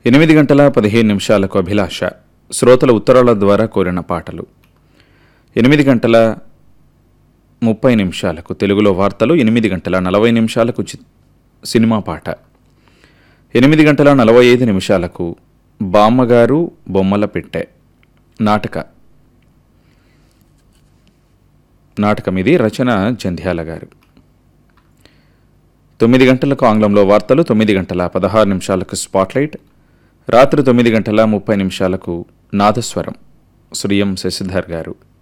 ఎనిమిది గంటల పదిహేను నిమిషాలకు అభిలాష శ్రోతల ఉత్తరాల ద్వారా కోరిన పాటలు ఎనిమిది గంటల ముప్పై నిమిషాలకు తెలుగులో వార్తలు ఎనిమిది గంటల నలభై నిమిషాలకు చి- సినిమా పాట ఎనిమిది గంటల నలభై ఐదు నిమిషాలకు బామ్మగారు బొమ్మల పెట్టె నాటక నాటకం ఇది రచన జంధ్యాల గారు తొమ్మిది గంటలకు ఆంగ్లంలో వార్తలు తొమ్మిది గంటల పదహారు నిమిషాలకు స్పాట్లైట్ రాత్రి తొమ్మిది గంటల ముప్పై నిమిషాలకు నాదస్వరం శ్రీయం శశిధర్ గారు